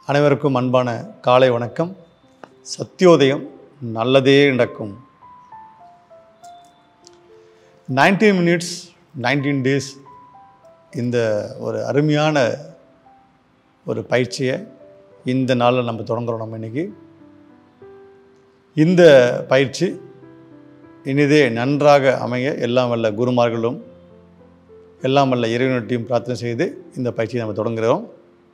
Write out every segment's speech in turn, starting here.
அனைவருக்கும் அன்பான காலை வணக்கம் சத்தியோதயம் நல்லதே நடக்கும் நைன்டீன் மினிட்ஸ் நைன்டீன் டேஸ் இந்த ஒரு அருமையான ஒரு பயிற்சியை இந்த நாளில் நம்ம தொடங்குறோம் நம்ம இன்னைக்கு இந்த பயிற்சி இனிதே நன்றாக அமைய எல்லாம் வல்ல குருமார்களும் எல்லாம் வல்ல இறைவனட்டையும் பிரார்த்தனை செய்து இந்த பயிற்சியை நம்ம தொடங்குகிறோம்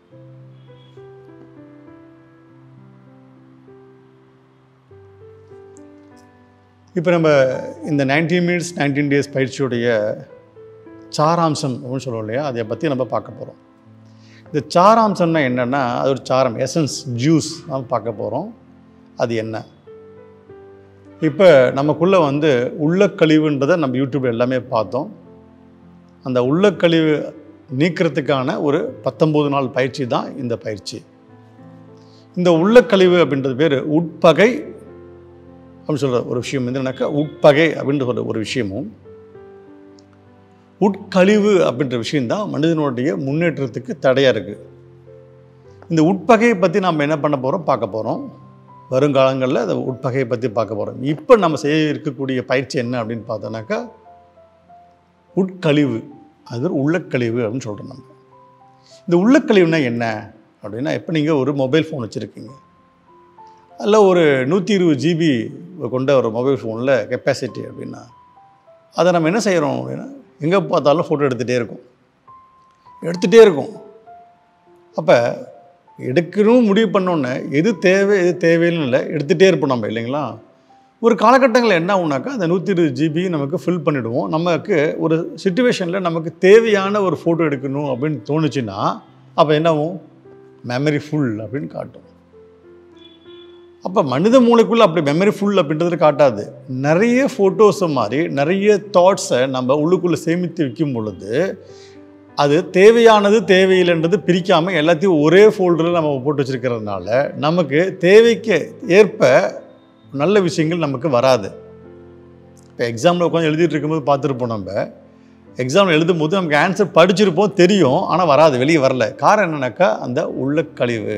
இப்போ நம்ம இந்த 19 மினிட்ஸ் நைன்டீன் டேஸ் பயிற்சியுடைய சாராம்சம் அப்படின்னு சொல்லுவோம் இல்லையா அதை பற்றி நம்ம பார்க்க போகிறோம் இந்த சாராம்சம்னா என்னென்னா அது ஒரு சாரம் எசன்ஸ் ஜூஸ் நம்ம பார்க்க போகிறோம் அது என்ன இப்போ நமக்குள்ளே வந்து உள்ளக்கழிவுன்றதை நம்ம யூடியூப்ல எல்லாமே பார்த்தோம் அந்த உள்ளக்கழிவு நீக்கிறதுக்கான ஒரு பத்தொம்போது நாள் பயிற்சி தான் இந்த பயிற்சி இந்த உள்ளக்கழிவு அப்படின்றது பேர் உட்பகை அப்படின்னு சொல்கிற ஒரு விஷயம் வந்து என்னன்னாக்கா உட்பகை அப்படின்ற ஒரு ஒரு விஷயமும் உட்கழிவு அப்படின்ற விஷயம்தான் மனிதனுடைய முன்னேற்றத்துக்கு தடையாக இருக்குது இந்த உட்பகையை பற்றி நம்ம என்ன பண்ண போகிறோம் பார்க்க போகிறோம் வருங்காலங்களில் அந்த உட்பகையை பற்றி பார்க்க போகிறோம் இப்போ நம்ம செய்ய இருக்கக்கூடிய பயிற்சி என்ன அப்படின்னு பார்த்தோன்னாக்கா உட்கழிவு அது ஒரு உள்ளக்கழிவு அப்படின்னு சொல்கிறோம் நம்ம இந்த உள்ளக்கழிவுனா என்ன அப்படின்னா இப்போ நீங்கள் ஒரு மொபைல் ஃபோன் வச்சுருக்கீங்க அதில் ஒரு நூற்றி இருபது ஜிபி கொண்ட ஒரு மொபைல் ஃபோனில் கெப்பாசிட்டி அப்படின்னா அதை நம்ம என்ன செய்கிறோம் அப்படின்னா எங்கே பார்த்தாலும் ஃபோட்டோ எடுத்துகிட்டே இருக்கும் எடுத்துகிட்டே இருக்கும் அப்போ எடுக்கணும் முடிவு பண்ணோன்னே எது தேவை எது தேவைன்னு இல்லை எடுத்துகிட்டே இருப்போம் நம்ம இல்லைங்களா ஒரு காலகட்டங்களில் என்ன ஆகுனாக்கா அந்த நூற்றி இருபது ஜிபி நமக்கு ஃபில் பண்ணிவிடுவோம் நமக்கு ஒரு சுச்சுவேஷனில் நமக்கு தேவையான ஒரு ஃபோட்டோ எடுக்கணும் அப்படின்னு தோணுச்சுன்னா அப்போ என்ன ஆகும் மெமரி ஃபுல் அப்படின்னு காட்டும் அப்போ மனித மூளைக்குள்ளே அப்படி மெமரி ஃபுல் அப்படின்றது காட்டாது நிறைய ஃபோட்டோஸை மாதிரி நிறைய தாட்ஸை நம்ம உள்ளுக்குள்ளே சேமித்து வைக்கும் பொழுது அது தேவையானது தேவையில்லைன்றது பிரிக்காமல் எல்லாத்தையும் ஒரே ஃபோல்டரில் நம்ம போட்டு வச்சுருக்கிறதுனால நமக்கு தேவைக்கு ஏற்ப நல்ல விஷயங்கள் நமக்கு வராது இப்போ எக்ஸாமில் உட்காந்து எழுதிட்டு இருக்கும்போது பார்த்துருப்போம் நம்ம எக்ஸாமில் எழுதும்போது நமக்கு ஆன்சர் படிச்சிருப்போம் தெரியும் ஆனால் வராது வெளியே வரல காரணம் என்னன்னாக்கா அந்த உள்ள கழிவு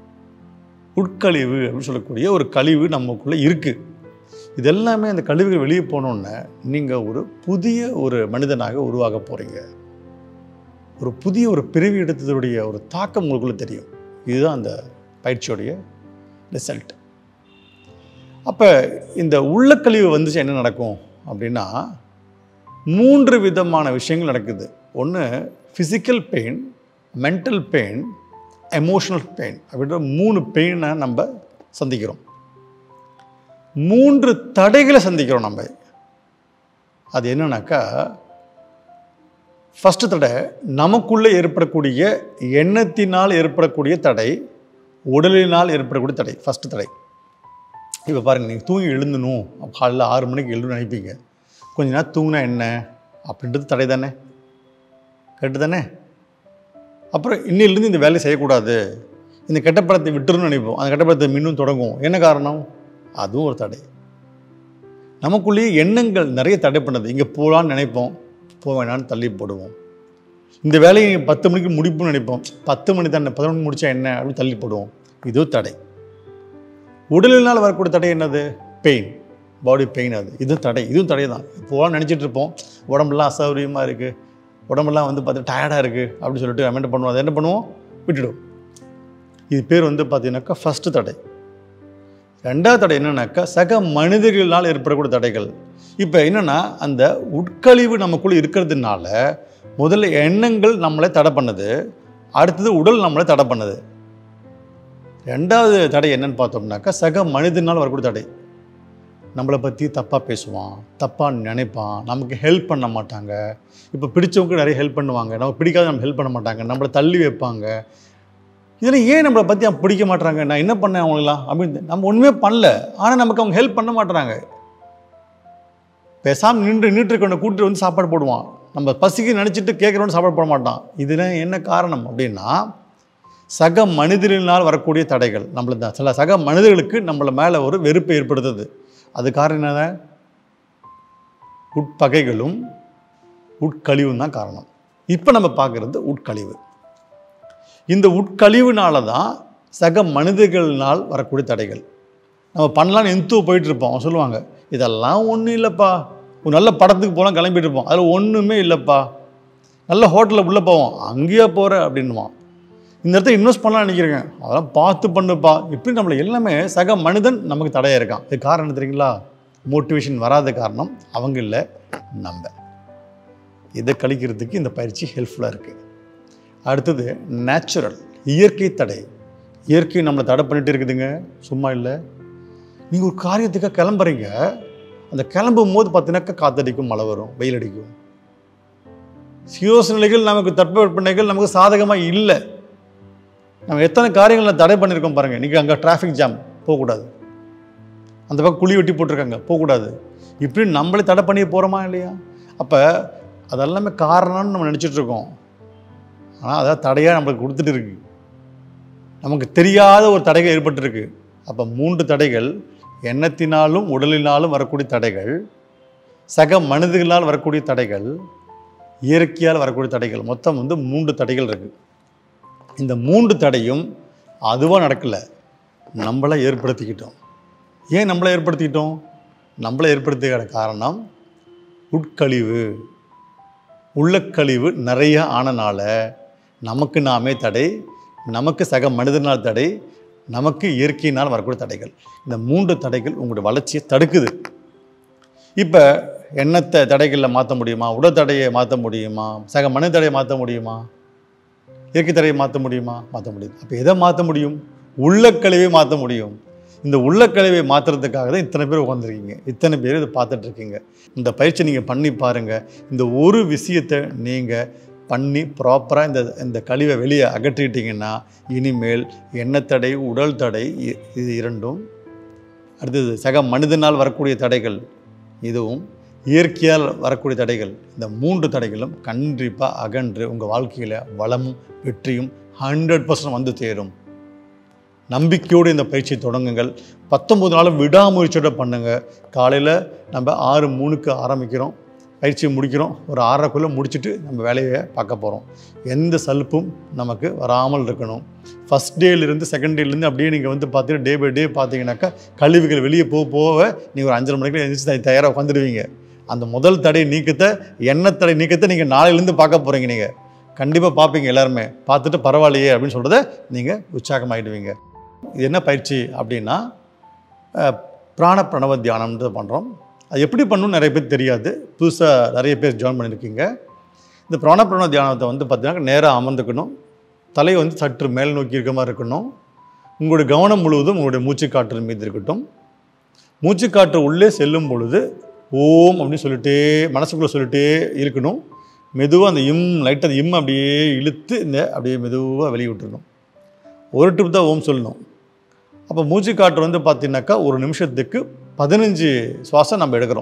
உட்கழிவு அப்படின்னு சொல்லக்கூடிய ஒரு கழிவு நமக்குள்ளே இருக்குது இது எல்லாமே அந்த கழிவுகள் வெளியே போனோன்னே நீங்கள் ஒரு புதிய ஒரு மனிதனாக உருவாக போகிறீங்க ஒரு புதிய ஒரு பிறவி எடுத்ததுடைய ஒரு தாக்கம் உங்களுக்குள்ளே தெரியும் இதுதான் அந்த பயிற்சியோடைய ரிசல்ட் அப்போ இந்த உள்ளக்கழிவு வந்துச்சு என்ன நடக்கும் அப்படின்னா மூன்று விதமான விஷயங்கள் நடக்குது ஒன்று physical pain mental pain emotional pain அப்படின்ற மூணு பெயினை நம்ம சந்திக்கிறோம் மூன்று தடைகளை சந்திக்கிறோம் நம்ம அது என்னன்னாக்கா ஃபஸ்ட்டு தடை நமக்குள்ளே ஏற்படக்கூடிய எண்ணத்தினால் ஏற்படக்கூடிய தடை உடலினால் ஏற்படக்கூடிய தடை ஃபஸ்ட்டு தடை இப்போ பாருங்கள் நீங்கள் தூங்கி எழுந்தணும் காலையில் ஆறு மணிக்கு எழுதணும்னு நினைப்பீங்க கொஞ்ச நேரம் தூங்கினா என்ன அப்படின்றது தடை தானே கரெக்டு தானே அப்புறம் இன்னிலிருந்து இந்த வேலையை செய்யக்கூடாது இந்த கெட்ட படத்தை விட்டுருன்னு நினைப்போம் அந்த கெட்ட படத்தை மீண்டும் தொடங்கும் என்ன காரணம் அதுவும் ஒரு தடை நமக்குள்ளேயே எண்ணங்கள் நிறைய தடை பண்ணுது இங்கே போகலான்னு நினைப்போம் போக வேணான்னு தள்ளி போடுவோம் இந்த வேலையை பத்து மணிக்கு முடிப்புன்னு நினைப்போம் பத்து மணி தானே பதினொன்று மணி முடிச்சா என்ன அப்படின்னு தள்ளி போடுவோம் இதுவும் தடை உடலினால் வரக்கூடிய தடை என்னது பெயின் பாடி பெயின் அது இதுவும் தடை இதுவும் தடை தான் போகலான்னு நினச்சிட்டு இருப்போம் உடம்புலாம் அசௌகரியமாக இருக்குது உடம்பெல்லாம் வந்து பார்த்து டயர்டாக இருக்குது அப்படின்னு சொல்லிட்டு நம்ம என்ன பண்ணுவோம் அதை என்ன பண்ணுவோம் விட்டுடும் இது பேர் வந்து பார்த்தீங்கன்னாக்கா ஃபஸ்ட்டு தடை ரெண்டாவது தடை என்னன்னாக்கா சக மனிதர்களால் ஏற்படக்கூடிய தடைகள் இப்போ என்னென்னா அந்த உட்கழிவு நமக்குள்ளே இருக்கிறதுனால முதல்ல எண்ணங்கள் நம்மளை தடை பண்ணுது அடுத்தது உடல் நம்மளை தடை பண்ணுது ரெண்டாவது தடை என்னன்னு பார்த்தோம்னாக்கா சக மனிதனால் வரக்கூடிய தடை நம்மளை பற்றி தப்பாக பேசுவான் தப்பாக நினைப்பான் நமக்கு ஹெல்ப் பண்ண மாட்டாங்க இப்போ பிடிச்சவங்க நிறைய ஹெல்ப் பண்ணுவாங்க நமக்கு பிடிக்காத நம்ம ஹெல்ப் பண்ண மாட்டாங்க நம்மளை தள்ளி வைப்பாங்க இதில் ஏன் நம்மளை பற்றி அவங்க பிடிக்க மாட்டாங்க நான் என்ன பண்ணேன் அவங்களாம் அப்படின்னு நம்ம ஒன்றுமே பண்ணல ஆனால் நமக்கு அவங்க ஹெல்ப் பண்ண மாட்டுறாங்க பேசாமல் நின்று நின்று கொண்டு கூட்டிட்டு வந்து சாப்பாடு போடுவான் நம்ம பசிக்கு நினச்சிட்டு கேட்குறோன்னு சாப்பாடு போட மாட்டான் இதில் என்ன காரணம் அப்படின்னா சக மனிதர்களால் வரக்கூடிய தடைகள் நம்மள தான் சில சக மனிதர்களுக்கு நம்மள மேலே ஒரு வெறுப்பை ஏற்படுத்துது அது காரணம் என்ன உட்பகைகளும் உட்கழிவும் தான் காரணம் இப்போ நம்ம பார்க்குறது உட்கழிவு இந்த உட்கழிவுனால தான் சக மனிதர்களால் வரக்கூடிய தடைகள் நம்ம பண்ணலான்னு எந்தோ போயிட்டு இருப்போம் அவன் சொல்லுவாங்க இதெல்லாம் ஒன்றும் இல்லைப்பா ஒரு நல்ல படத்துக்கு போகலாம் கிளம்பிட்டு இருப்போம் அதில் ஒன்றுமே இல்லைப்பா நல்ல ஹோட்டலில் உள்ளே போவோம் அங்கேயே போகிற அப்படின்னுவான் இந்த இடத்துல இன்வெஸ்ட் பண்ணலாம்னு நினைக்கிறேங்க அதெல்லாம் பார்த்து பண்ணுப்பா இப்படி நம்மளை எல்லாமே சக மனிதன் நமக்கு தடையாக இருக்கான் இது காரணம் என்ன தெரியுங்களா மோட்டிவேஷன் வராத காரணம் அவங்க இல்லை நம்ம இதை கழிக்கிறதுக்கு இந்த பயிற்சி ஹெல்ப்ஃபுல்லாக இருக்குது அடுத்தது நேச்சுரல் இயற்கை தடை இயற்கை நம்மளை தடை பண்ணிட்டு இருக்குதுங்க சும்மா இல்லை நீங்கள் ஒரு காரியத்துக்காக கிளம்புறீங்க அந்த கிளம்பும் போது பார்த்தீங்கன்னாக்கா காத்தடிக்கும் மழை வரும் வெயில் அடிக்கும் நிலைகள் நமக்கு தட்பவெப்பநிலைகள் நமக்கு சாதகமாக இல்லை நம்ம எத்தனை காரியங்களை தடை பண்ணியிருக்கோம் பாருங்கள் இன்றைக்கி அங்கே டிராஃபிக் ஜாம் போகக்கூடாது அந்த பக்கம் குழி வெட்டி போட்டிருக்காங்க போகக்கூடாது இப்படி நம்மளே தடை பண்ணி போகிறோமா இல்லையா அப்போ அதெல்லாமே காரணம்னு நம்ம நினச்சிட்டு இருக்கோம் ஆனால் அதான் தடையாக நம்மளுக்கு கொடுத்துட்டு இருக்கு நமக்கு தெரியாத ஒரு தடைகள் ஏற்பட்டிருக்கு அப்போ மூன்று தடைகள் எண்ணத்தினாலும் உடலினாலும் வரக்கூடிய தடைகள் சக மனிதர்களால் வரக்கூடிய தடைகள் இயற்கையால் வரக்கூடிய தடைகள் மொத்தம் வந்து மூன்று தடைகள் இருக்குது இந்த மூன்று தடையும் அதுவாக நடக்கலை நம்மளை ஏற்படுத்திக்கிட்டோம் ஏன் நம்மளை ஏற்படுத்திக்கிட்டோம் நம்மளை ஏற்படுத்திக்கிற காரணம் உட்கழிவு உள்ளக்கழிவு நிறைய ஆனனால நமக்கு நாமே தடை நமக்கு சக மனிதனால் தடை நமக்கு இயற்கையினால் வரக்கூடிய தடைகள் இந்த மூன்று தடைகள் உங்களுடைய வளர்ச்சியை தடுக்குது இப்போ எண்ணத்தை தடைகளில் மாற்ற முடியுமா உடல் தடையை மாற்ற முடியுமா சக மனித தடையை மாற்ற முடியுமா இயற்கை தடையை மாற்ற முடியுமா மாற்ற முடியும் அப்போ எதை மாற்ற முடியும் உள்ளக்கழிவை மாற்ற முடியும் இந்த உள்ளக்கழிவை மாற்றுறதுக்காக தான் இத்தனை பேர் உட்காந்துருக்கீங்க இத்தனை பேர் இதை பார்த்துட்டு இருக்கீங்க இந்த பயிற்சி நீங்கள் பண்ணி பாருங்கள் இந்த ஒரு விஷயத்தை நீங்கள் பண்ணி ப்ராப்பராக இந்த இந்த கழிவை வெளியே அகற்றிட்டீங்கன்னா இனிமேல் எண்ணத்தடை உடல் தடை இ- இது இரண்டும் அடுத்தது சக மனிதனால் வரக்கூடிய தடைகள் இதுவும் இயற்கையால் வரக்கூடிய தடைகள் இந்த மூன்று தடைகளும் கண்டிப்பாக அகன்று உங்கள் வாழ்க்கையில் வளமும் வெற்றியும் ஹண்ட்ரட் பர்சன்ட் வந்து சேரும் நம்பிக்கையோடு இந்த பயிற்சியை தொடங்குங்கள் பத்தொம்பது நாளும் விடாமுயற்சியோட பண்ணுங்க காலையில் நம்ம ஆறு மூணுக்கு ஆரம்பிக்கிறோம் பயிற்சியை முடிக்கிறோம் ஒரு ஆறரைக்குள்ளே முடிச்சுட்டு நம்ம வேலையை பார்க்க போகிறோம் எந்த சலுப்பும் நமக்கு வராமல் இருக்கணும் ஃபஸ்ட் டேலேருந்து செகண்ட் டேலேருந்து அப்படியே நீங்கள் வந்து பார்த்தீங்கன்னா டே பை டே பார்த்தீங்கன்னாக்கா கழிவுகள் வெளியே போக போக நீங்கள் ஒரு அஞ்சரை மணிக்கு எழுந்திரிச்சு தயாராக உட்காந்துருவீங்க அந்த முதல் தடை நீக்கத்தை எண்ணெய் தடை நீக்கத்தை நீங்கள் நாளையிலேருந்து பார்க்க போகிறீங்க நீங்கள் கண்டிப்பாக பார்ப்பீங்க எல்லாருமே பார்த்துட்டு பரவாயில்லையே அப்படின்னு சொல்கிறத நீங்கள் உற்சாகமாயிடுவீங்க இது என்ன பயிற்சி அப்படின்னா அஹ், பிராண பிரணவ தியானம்ன்றது பண்ணுறோம் அது எப்படி பண்ணணும்னு நிறைய பேர் தெரியாது புதுசாக நிறைய பேர் ஜாயின் பண்ணியிருக்கீங்க இந்த பிராண பிரணவ தியானத்தை வந்து பார்த்தீங்கன்னா நேராக அமர்ந்துக்கணும் தலை வந்து சற்று மேல் நோக்கி இருக்க மாதிரி இருக்கணும் உங்களுடைய கவனம் முழுவதும் உங்களுடைய மூச்சுக்காற்றின் மீது இருக்கட்டும் மூச்சுக்காற்று உள்ளே செல்லும் பொழுது ஓம் அப்படின்னு சொல்லிட்டே மனசுக்குள்ளே சொல்லிட்டே இருக்கணும் மெதுவாக அந்த இம் லைட்டாக அந்த இம் அப்படியே இழுத்து இந்த அப்படியே மெதுவாக வெளியே விட்டுறணும் ஒரு ட்ரிப் தான் ஓம் சொல்லணும் அப்போ மூச்சுக்காற்று வந்து பார்த்தீங்கன்னாக்கா ஒரு நிமிஷத்துக்கு பதினஞ்சு சுவாசம் நம்ம எடுக்கிறோம்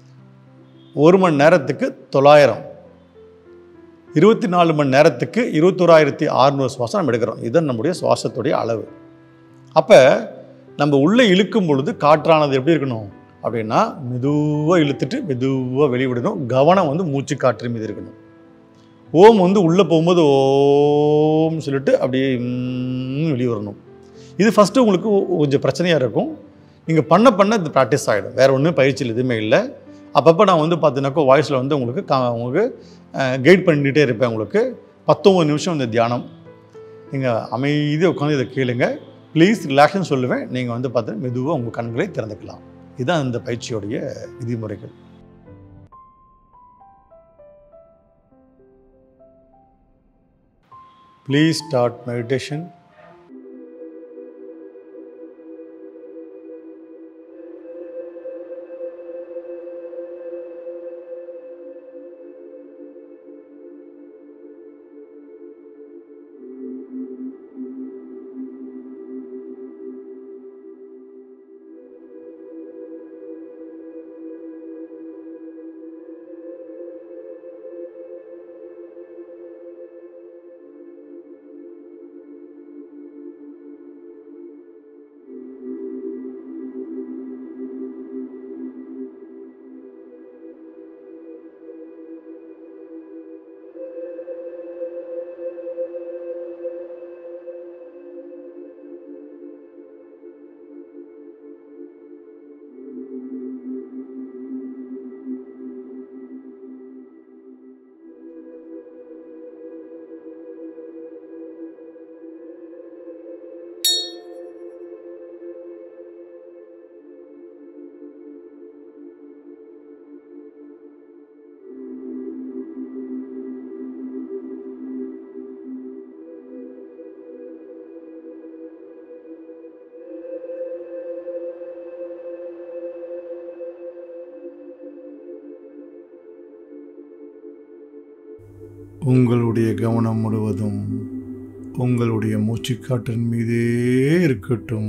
ஒரு மணி நேரத்துக்கு தொள்ளாயிரம் இருபத்தி நாலு மணி நேரத்துக்கு இருபத்தோராயிரத்தி அறுநூறு சுவாசம் நம்ம எடுக்கிறோம் இதுதான் நம்முடைய சுவாசத்துடைய அளவு அப்போ நம்ம உள்ளே இழுக்கும் பொழுது காற்றானது எப்படி இருக்கணும் அப்படின்னா மெதுவாக இழுத்துட்டு மெதுவாக வெளிவிடணும் கவனம் வந்து மூச்சு காற்று மீது இருக்கணும் ஓம் வந்து உள்ளே போகும்போது ஓம் சொல்லிட்டு அப்படியே ம் வெளியே வரணும் இது ஃபஸ்ட்டு உங்களுக்கு ஒ- கொஞ்சம் பிரச்சனையாக இருக்கும் நீங்கள் பண்ண பண்ண இது ப்ராக்டிஸ் ஆகிடும் வேறு ஒன்றும் பயிற்சியில் எதுவுமே இல்லை அப்பப்போ நான் வந்து பார்த்தீங்கன்னாக்கா வாய்ஸில் வந்து உங்களுக்கு கா உங்களுக்கு கைட் பண்ணிகிட்டே இருப்பேன் உங்களுக்கு பத்தொம்பது நிமிஷம் இந்த தியானம் நீங்கள் அமைதியாக உட்காந்து இதை கேளுங்க ப்ளீஸ் ரிலாக்ஷன் சொல்லுவேன் நீங்கள் வந்து பார்த்து மெதுவாக உங்கள் கண்களை திறந்துக்கலாம் இதுதான் இந்த பயிற்சியோடைய விதிமுறைகள் ப்ளீஸ் ஸ்டார்ட் மெடிடேஷன் உங்களுடைய கவனம் முழுவதும் உங்களுடைய மூச்சுக்காற்றின் மீதே இருக்கட்டும்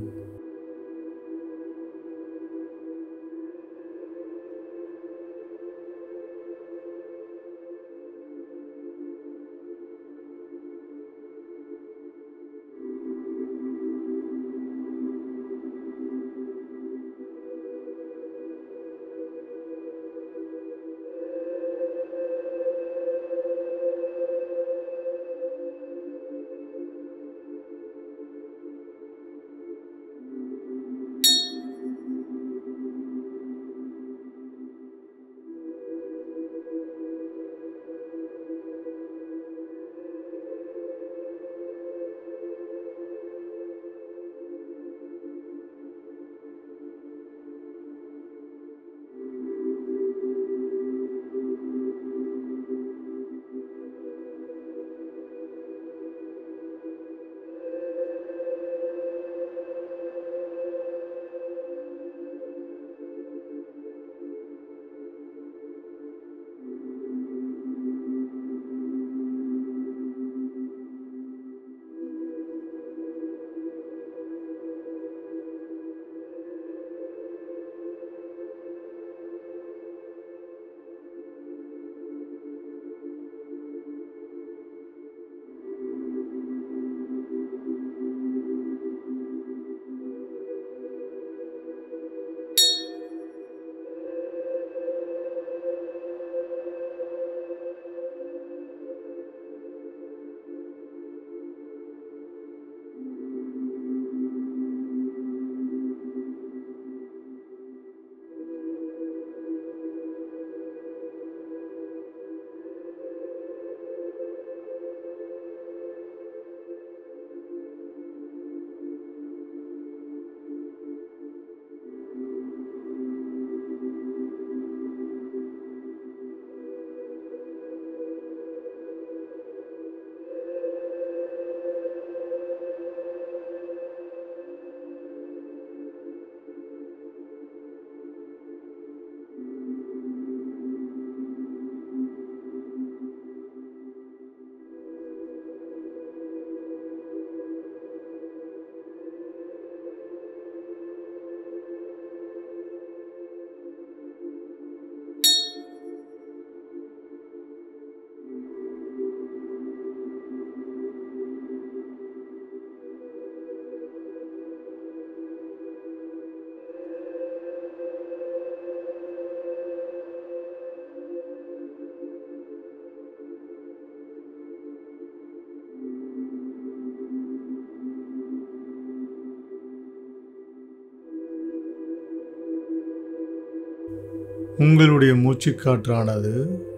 உங்களுடைய மூச்சுக்காற்றானது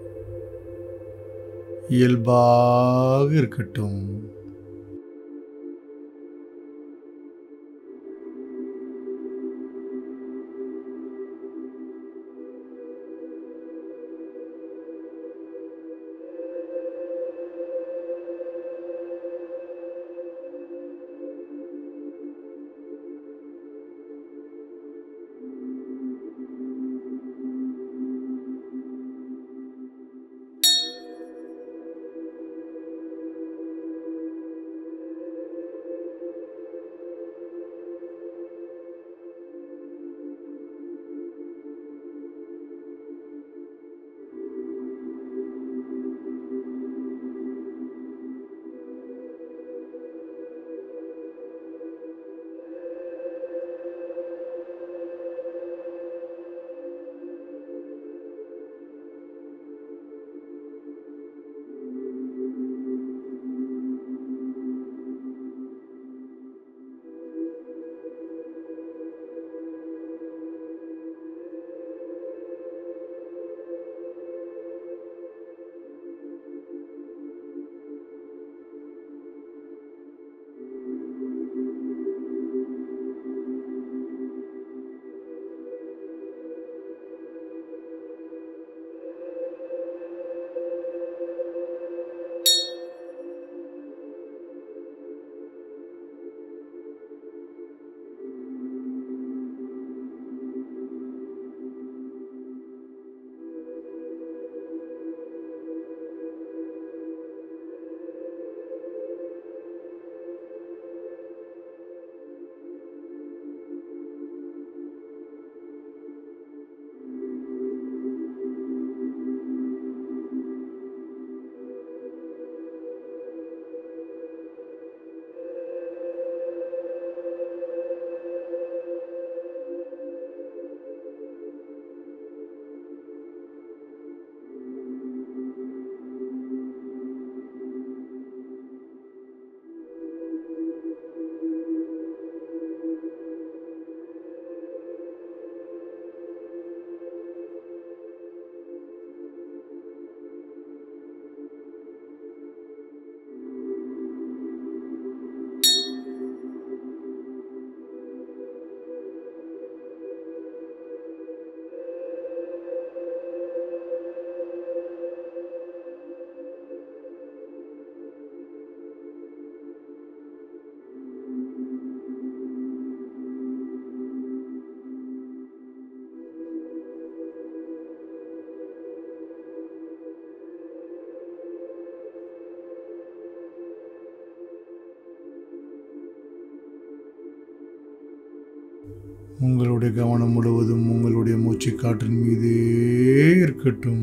இயல்பாக இருக்கட்டும் உங்களுடைய கவனம் முழுவதும் உங்களுடைய மூச்சு காற்றின் மீதே இருக்கட்டும்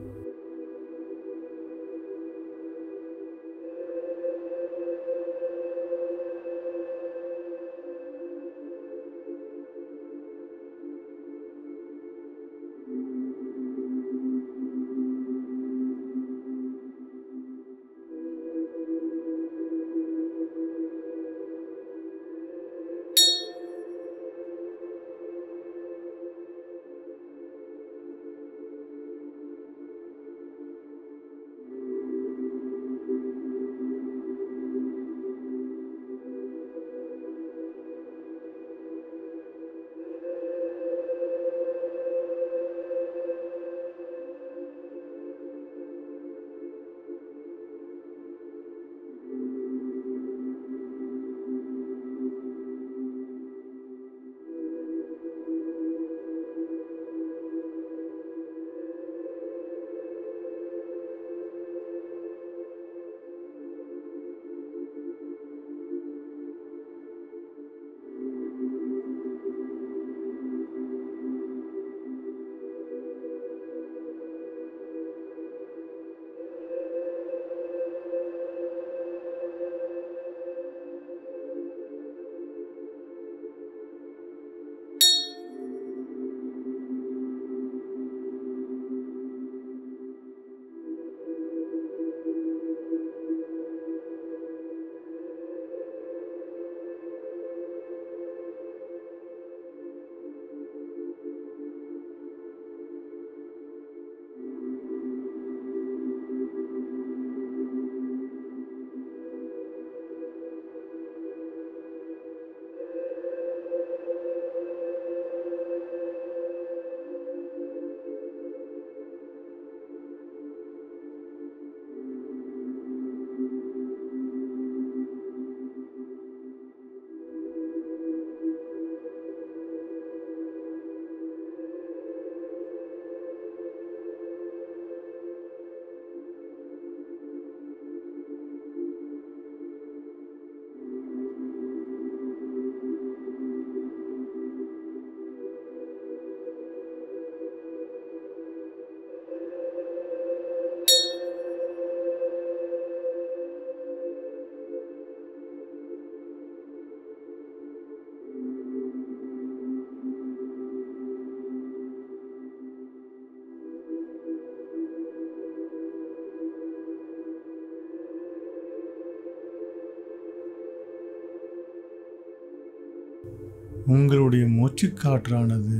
உங்களுடைய மூச்சுக்காற்றானது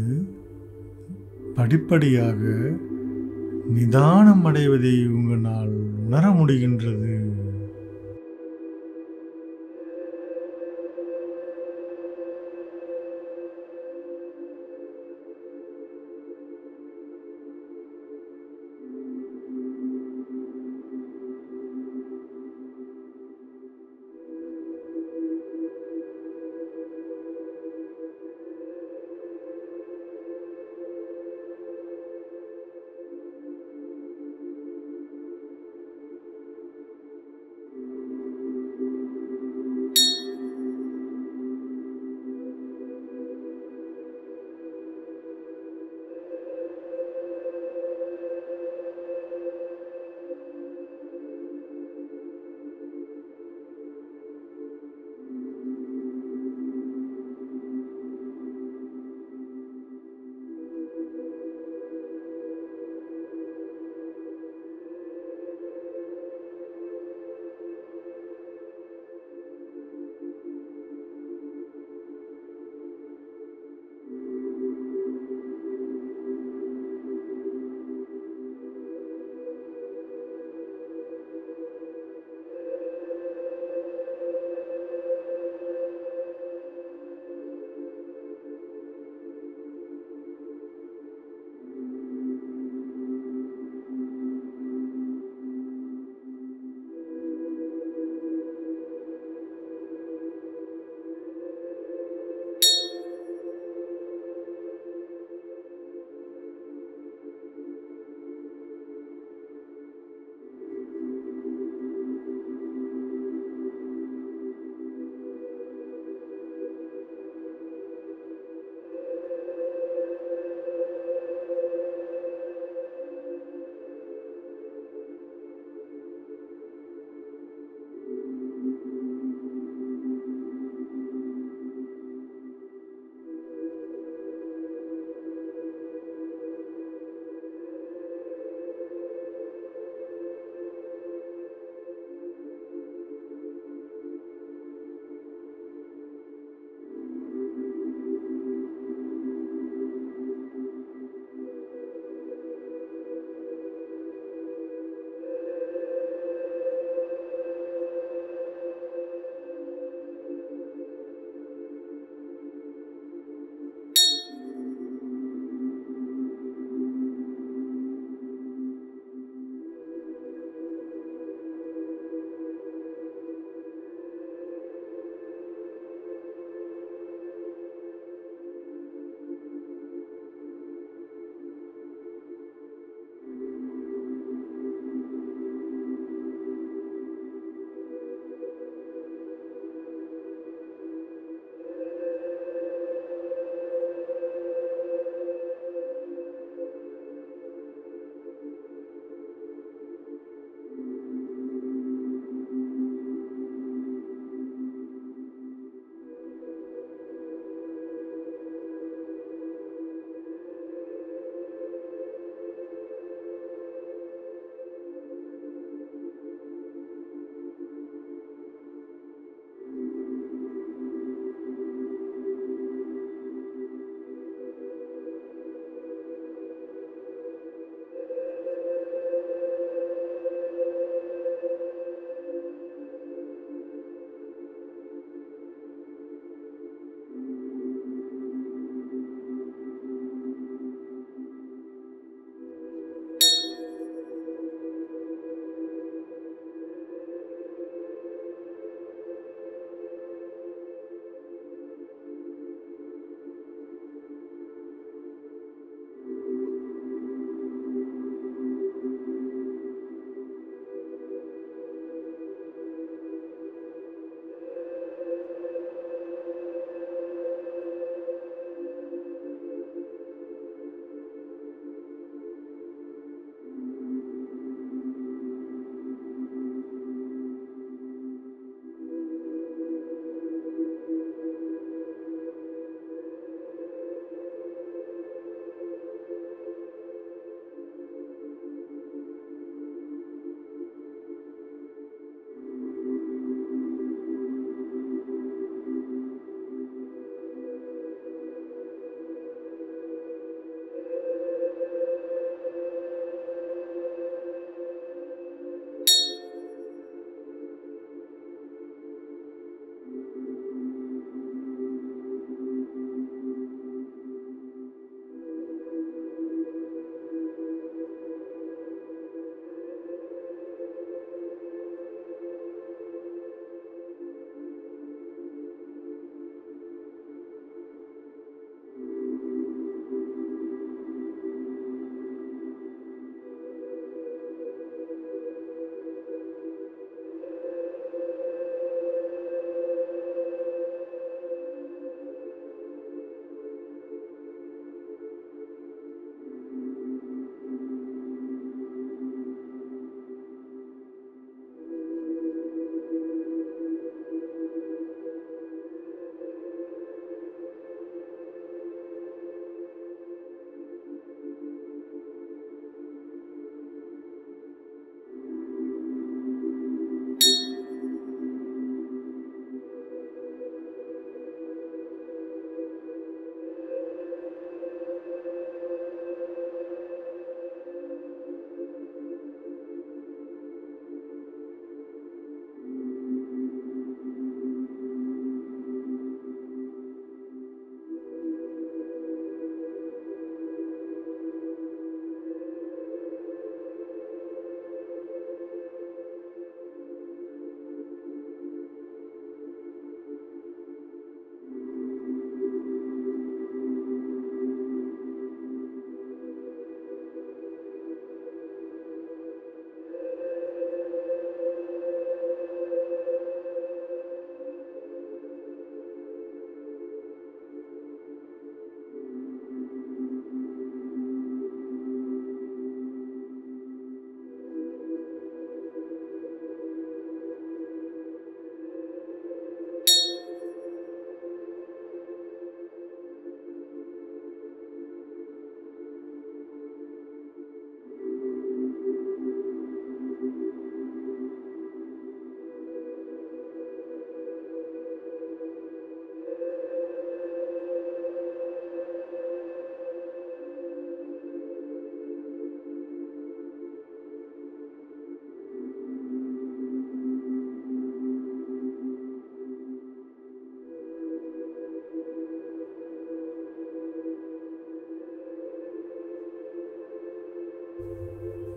படிப்படியாக நிதானம் அடைவதை உங்களால் உணர முடிகின்றது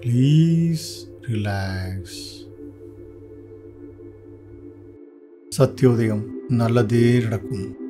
ப்ளீஸ் ரிலாக்ஸ் சத்தியோதயம் நல்லதே நடக்கும்